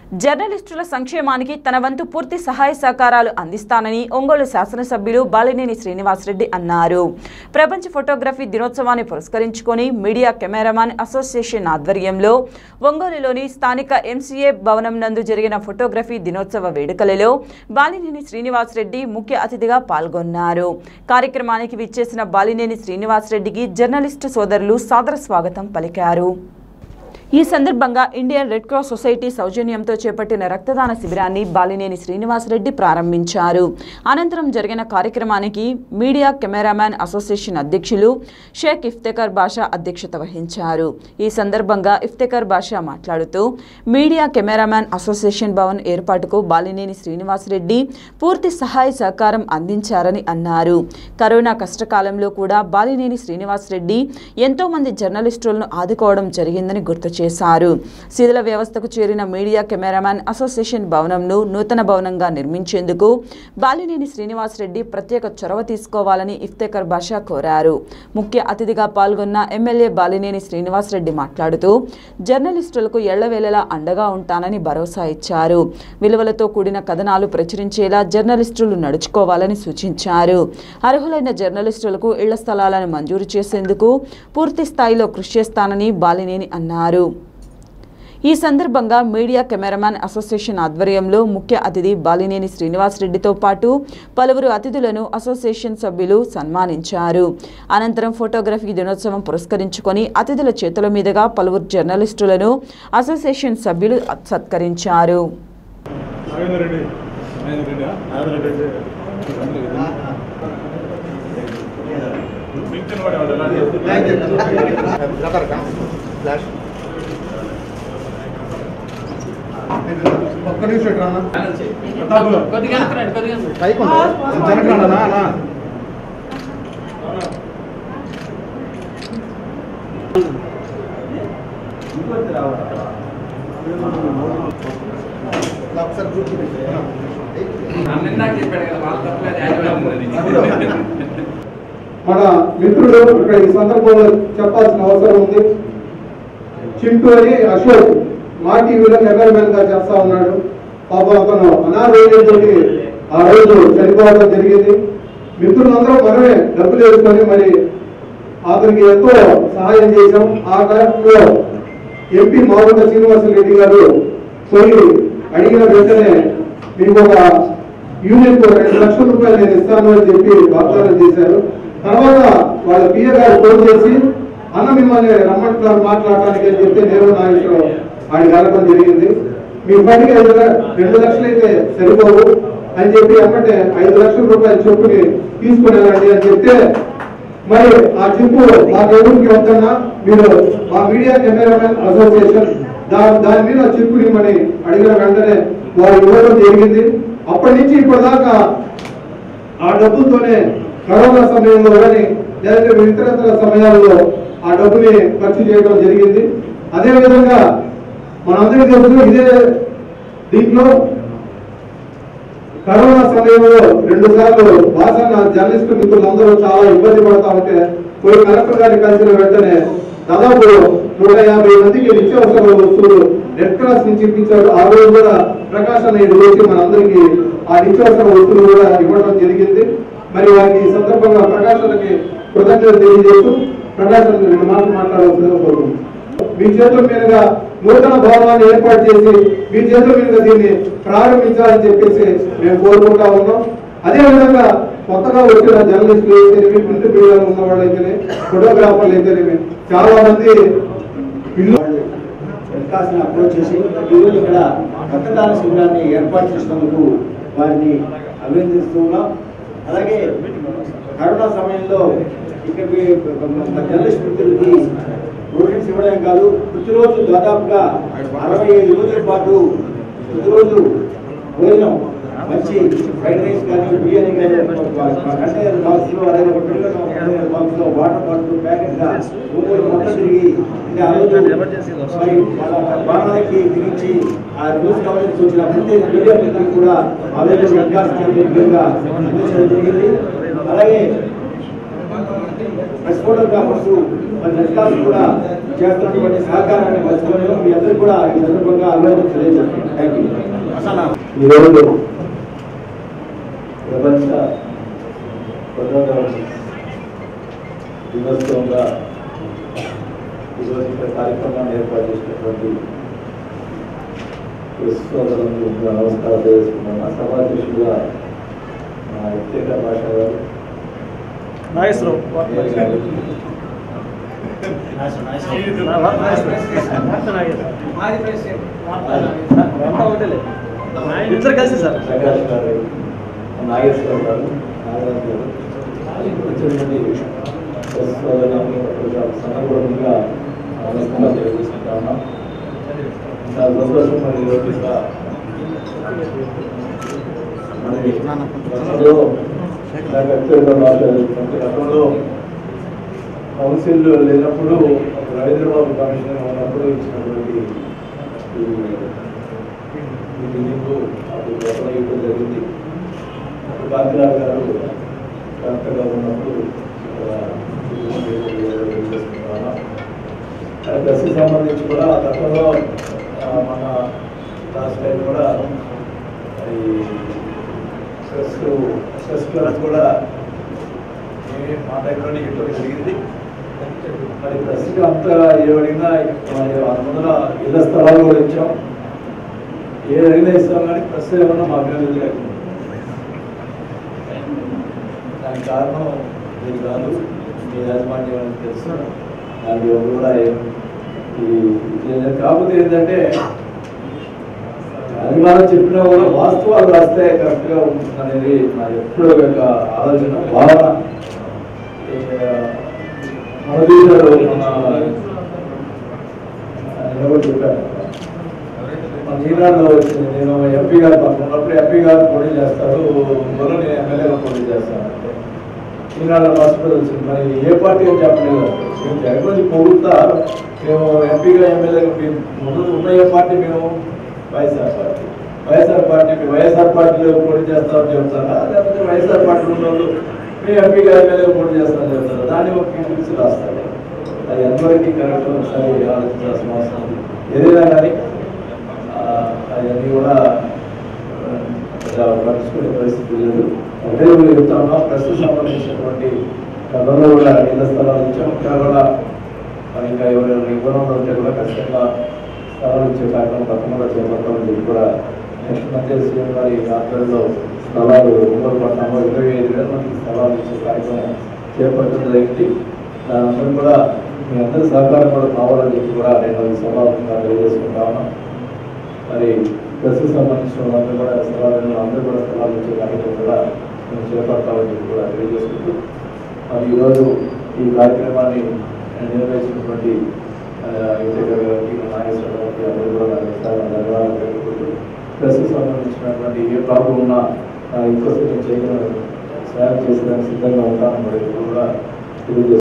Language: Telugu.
జర్నలిస్టుల సంక్షేమానికి తన వంతు పూర్తి సహాయ సహకారాలు అందిస్తానని ఒంగోలు శాసనసభ్యులు బాలినేని శ్రీనివాసరెడ్డి అన్నారు ప్రపంచ ఫోటోగ్రఫీ దినోత్సవాన్ని పురస్కరించుకొని మీడియా కెమెరామాన్ అసోసియేషన్ ఆధ్వర్యంలో ఒంగోలులోని స్థానిక ఎంసీఏ భవనం నందు జరిగిన ఫోటోగ్రఫీ దినోత్సవ వేడుకలలో బాలినేని శ్రీనివాసరెడ్డి ముఖ్య అతిథిగా పాల్గొన్నారు కార్యక్రమానికి విచ్చేసిన బాలినేని శ్రీనివాసరెడ్డికి జర్నలిస్టు సోదరులు సాదర స్వాగతం పలికారు ఈ సందర్భంగా ఇండియన్ రెడ్ క్రాస్ సొసైటీ సౌజన్యంతో చేపట్టిన రక్తదాన శిబిరాన్ని బాలినేని శ్రీనివాసరెడ్డి ప్రారంభించారు అనంతరం జరిగిన కార్యక్రమానికి మీడియా కెమెరామ్యాన్ అసోసియేషన్ అధ్యక్షులు షేక్ ఇఫ్తెకర్ బాషా అధ్యక్షత వహించారు ఈ సందర్భంగా ఇఫ్తెకర్ బాషా మాట్లాడుతూ మీడియా కెమెరామ్యాన్ అసోసియేషన్ భవన్ ఏర్పాటుకు బాలినేని శ్రీనివాసరెడ్డి పూర్తి సహాయ సహకారం అందించారని అన్నారు కరోనా కష్టకాలంలో కూడా బాలినేని శ్రీనివాసరెడ్డి ఎంతో మంది జర్నలిస్టులను ఆదుకోవడం జరిగిందని గుర్తు చేశారు శిథిల వ్యవస్థకు చేరిన మీడియా కెమెరామ్యాన్ అసోసియేషన్ భవనంను నూతన భవనంగా నిర్మించేందుకు బాలినేని శ్రీనివాసరెడ్డి ప్రత్యేక చొరవ తీసుకోవాలని ఇఫ్తేకర్ బాషా కోరారు ముఖ్య అతిథిగా పాల్గొన్న ఎమ్మెల్యే బాలినేని శ్రీనివాసరెడ్డి మాట్లాడుతూ జర్నలిస్టులకు ఎళ్లవేళలా అండగా ఉంటానని భరోసా ఇచ్చారు విలువలతో కూడిన కథనాలు ప్రచురించేలా జర్నలిస్టులు నడుచుకోవాలని సూచించారు అర్హులైన జర్నలిస్టులకు ఇళ్ల స్థలాలను మంజూరు చేసేందుకు పూర్తి స్థాయిలో కృషి చేస్తానని బాలినేని అన్నారు ఈ సందర్భంగా మీడియా కెమెరామ్యాన్ అసోసియేషన్ ఆధ్వర్యంలో ముఖ్య అతిథి బాలినేని శ్రీనివాసరెడ్డితో పాటు పలువురు అతిథులను అసోసియేషన్ సభ్యులు సన్మానించారు అనంతరం ఫోటోగ్రఫీ దినోత్సవం పురస్కరించుకొని అతిథుల చేతుల మీదుగా పలువురు జర్నలిస్టులను అసోసియేషన్ సభ్యులు సత్కరించారు నాగేంద్ర రెడ్డి నాగేంద్ర రెడ్డి పింఛన్ వాడేవాడు ఎలా ఒక్క నిమిషం ఇటు రానా ప్రతాప్ కొద్దిగా రండి కొద్దిగా పైకి ఉండు. వెనక్కి రానా నా, నా. ఇలా ఒకసారి గ్రూప్ చూపించు. ఇందాక చెప్పాడు కదా వాళ్ళ తప్పలేదు యాజమాన్యం మన మిత్రుడు ఇక్కడ ఈ సందర్భంలో చెప్పాల్సిన అవసరం ఉంది చింటూ అని అశోక్ మా టీవీలో కెమెరామెన్ గా చేస్తా ఉన్నాడు పాపం అతను అనారోగ్యంతో ఆ రోజు చనిపోవడం జరిగింది మిత్రులందరూ మనమే డబ్బులు వేసుకొని మరి అతనికి ఎంతో సహాయం చేశాం ఆ టైంలో ఎంపీ మాగుంట శ్రీనివాసరెడ్డి గారు పోయి అడిగిన వెంటనే మీకు ఒక యూనియన్ కు రెండు లక్షల రూపాయలు నేను ఇస్తాను అని చెప్పి వాగ్దానం చేశారు తర్వాత వాళ్ళ పిఏ గారు ఫోన్ చేసి అన్న మిమ్మల్ని రమ్మంటున్నారు మాట్లాడటానికి అని చెప్తే నేను నాగేశ్వరరావు ఆయన కలపడం జరిగింది మీ పనికి ఐదు ల- రెండు లక్షలు అయితే సరిపోవు అని చెప్పి అమ్మటే ఐదు లక్షల రూపాయలు చొప్పుని తీసుకుని వెళ్ళండి అని చెప్తే మరి ఆ చెప్పు మా దేవుడికి వద్దన్నా మీరు మా మీడియా కెమెరామెన్ అసోసియేషన్ దాని దాని మీద చెప్పు ఇమ్మని అడిగిన వెంటనే వారు ఇవ్వడం జరిగింది అప్పటి నుంచి ఇప్పటిదాకా ఆ డబ్బుతోనే కరోనా సమయంలో కానీ లేదంటే ఇతరతర సమయాల్లో ఆ డబ్బుని ఖర్చు చేయడం జరిగింది అదే విధంగా మనందరికీ తెలుసు ఇదే దీంట్లో కరోనా సమయంలో రెండు సార్లు వాసన జర్నలిస్టు మిత్రులందరూ చాలా ఇబ్బంది పడతా ఉంటే పోయి కలెక్టర్ గారిని కలిసిన వెంటనే దాదాపు నూట యాభై మందికి నిత్యావసర వస్తువులు రెడ్ క్రాస్ నుంచి ఇప్పించారు ఆ రోజు కూడా ప్రకాశ్ అనేది వచ్చి మనందరికీ ఆ నిత్యావసర వస్తువులు కూడా ఇవ్వడం జరిగింది మరి వారికి ఈ సందర్భంగా ప్రకాశాలకి కృతజ్ఞతలు తెలియజేస్తూ ప్రకాశాలకు రెండు మాటలు మాట్లాడవలసిందిగా కోరుకుంటున్నాను మీ చేతుల మీదుగా నూతన భవనాన్ని ఏర్పాటు చేసి మీ చేతుల మీదుగా దీన్ని ప్రారంభించాలని చెప్పేసి మేము కోరుకుంటా ఉన్నాం అదే విధంగా కొత్తగా వచ్చిన జర్నలిస్టులు అయితేనేమి ప్రింట్ మీడియాలో ఉన్న వాళ్ళు అయితేనే ఫోటోగ్రాఫర్లు అయితేనేమి చాలా మంది ఇల్లు వికాసం అప్రోచ్ చేసి ఈరోజు ఇక్కడ రక్తదాన శిబిరాన్ని ఏర్పాటు చేసినందుకు వారిని అభినందిస్తున్నాం అలాగే కరోనా సమయంలో ఇక్కడ జర్నలిస్ట్ మిత్రులకి ప్రోటీన్స్ ఇవ్వడమే కాదు ప్రతిరోజు దాదాపుగా అరవై ఐదు రోజుల పాటు ప్రతిరోజు భోజనం మంచి ఫ్రైడ్ రైస్ కానీ బిర్యానీ కానీ కంటైనర్ బాక్స్లో అలాగే ఒక పిల్లల కంటైనర్ బాక్స్లో వాటర్ బాటిల్ ప్యాకెట్గా ఒంగోలు మొత్తం తిరిగి అంటే ఆ రోజు మరి వాళ్ళ ప్రాణాలకి తిరిగి ఆ న్యూస్ కవరేజ్ వచ్చిన ప్రతి మీడియా మిత్రులు కూడా ఆ రోజు వికాస్ క్యాంపెయిన్ పేరుగా అందించడం జరిగింది అలాగే ప్రెస్ ఫోటోగ్రాఫర్స్ మరి రెడ్ క్రాస్ కూడా చేస్తున్నటువంటి సహకారాన్ని మర్చిపోయి మీ అందరికీ కూడా ఈ సందర్భంగా అభినందనలు తెలియజేస్తున్నాను థ్యాంక్ యూ ఈరోజు ప్రపంచ ఫోటోగ్రఫీ దినోత్సవంగా ఈరోజు ఇక్కడ కార్యక్రమాన్ని ఏర్పాటు చేసినటువంటి సోదరులకు నమస్కారం తెలియజేసుకున్నాను సభాధ్యక్షుడుగా మా వ్యక్తిగత భాష గారు మేయర్ గారు, ఇద్దరు కలిసి సార్ ప్రకాష్ గారు నాగేశ్వర గారు నాగరాజు గారు వచ్చినటువంటి సోదరులకు సందర్భంగా నమస్కారం తెలియజేసుకుంటా ఉన్నాం చాలా సంతోషం మరి ఈరోజు ఇక్కడ మరి గతంలో ఇందాక వ్యక్తిగత మాట్లాడుతుంటే గతంలో కౌన్సిల్ లేనప్పుడు రవీంద్రబాబు కమిషనర్ ఉన్నప్పుడు ఇచ్చినటువంటి ఈ ఈ బిల్డింగ్ అప్పుడు గతంలో ఇవ్వడం జరిగింది అప్పుడు గాంధీరావు గారు కలెక్టర్గా ఉన్నప్పుడు ఇక్కడ ఈ బిల్డింగ్ ఏర్పాటు చేసుకున్నాను. ఆ బస్సుకి సంబంధించి కూడా గతంలో ఆ, మన లాస్ట్ టైం కూడా ఈ ప్రెస్ ప్రెస్ క్లబ్ కూడా ఏ మా టైంలోనే ఇవ్వడం జరిగింది మరి ప్రెస్కి అంతా ఏమడిగినా మరి అందులో ఇళ్ల స్థలాలు కూడా ఇచ్చాం ఏ అడిగినా ఇస్తాం కానీ ప్రెస్ ఏమన్నా మా అభివృద్ధి లేకుండా దానికి కారణం మీరు కాదు మీ యాజమాన్యం అని తెలుసు దానికి ఎవరు కూడా ఏం- ఈ ఇది కాకపోతే ఏంటంటే అభిమానం చెప్పినా కూడా వాస్తవాలు రాస్తే కరెక్ట్గా ఉంటుంది అనేది నా ఎప్పుడూ యొక్క ఆలోచన భావన ఈ, మనదీశారు మన ఎవరు చెప్పారు మన ఈనాడులో వచ్చింది నేను ఎంపీ గారు పక్కన ఉన్నప్పుడు ఎంపీ గారు పోటీ చేస్తారు మరో నేను ఎమ్మెల్యేగా పోటీ చేస్తాను అంటే ఈనాడు హాస్పిటల్ వచ్చింది మరి ఏ పార్టీ అని చెప్పలేదు మేము జగన్ నుంచి పొగుడుతా మేము ఎంపీగా ఎమ్మెల్యేగా మేము ముందు ఉన్న ఏ పార్టీ మేము వైఎస్ఆర్ పార్టీ వైఎస్ఆర్ పార్టీ మీ వైఎస్ఆర్ పార్టీలో పోటీ చేస్తామని చెప్తారా లేకపోతే వైఎస్ఆర్ పార్టీలో ఉన్న వాళ్ళు మీ ఎంపీగా ఎమ్మెల్యేగా పోటీ చేస్తామని చెప్తారా దాన్ని ఒక కిందికి రాస్తారు అది ఎంతవరకు కరెక్ట్ ఒకసారి ఆలోచించాల్సిన అవసరం ఉంది ఏదైనా కానీ ఆ, అవన్నీ కూడా ఆ, పట్టించుకునే పరిస్థితి లేదు అదే కూడా చెప్తా ఉన్నాం ప్రస్తుతం సంబంధించినటువంటి గతంలో కూడా ఇళ్ల స్థలాలు ఇచ్చాం ఇంకా కూడా మరి ఇంకా ఎవరైనా ఇవ్వడం ఉంటే కూడా ఖచ్చితంగా స్థలాలు ఇచ్చే కార్యక్రమం తప్పకుండా చేపడతామని చెప్పి కూడా నెక్స్ట్ మంత్ సీఎం గారి ఆధ్వర్యంలో స్థలాలు ఒంగోలు పట్టణంలో ఇరవై ఐదు వేల మందికి స్థలాలు ఇచ్చే కార్యక్రమం చేపట్టడం జరిగింది దానందరూ కూడా మీ అందరి సహకారం కూడా కావాలని చెప్పి కూడా నేను ఈ సభాముఖంగా తెలియజేసుకుంటా ఉన్నాను మరి ప్రస్తుతం సంబంధించిన వాళ్ళందరూ కూడా స్థలాలను అందరూ కూడా స్థలాలు ఇచ్చే కార్యక్రమం కూడా మేము చేపడతామని చెప్పి కూడా తెలియజేసుకుంటూ మరి ఈరోజు ఈ కార్యక్రమాన్ని నిర్వహించినటువంటి ఆ, విజయ్ గారికి నాగేశ్వర గారికి అందరూ కూడా నా విస్తారమైన ధన్యవాదాలు తెలుపుకుంటూ ప్రస్తుతం సంబంధించినటువంటి ఏ ప్రాబ్లం ఉన్నా ఇంకోసారి చేయగలను సాయం చేసేదానికి సిద్ధంగా ఉంటాను మరి ఇప్పుడు కూడా తెలియజేస్తున్నాను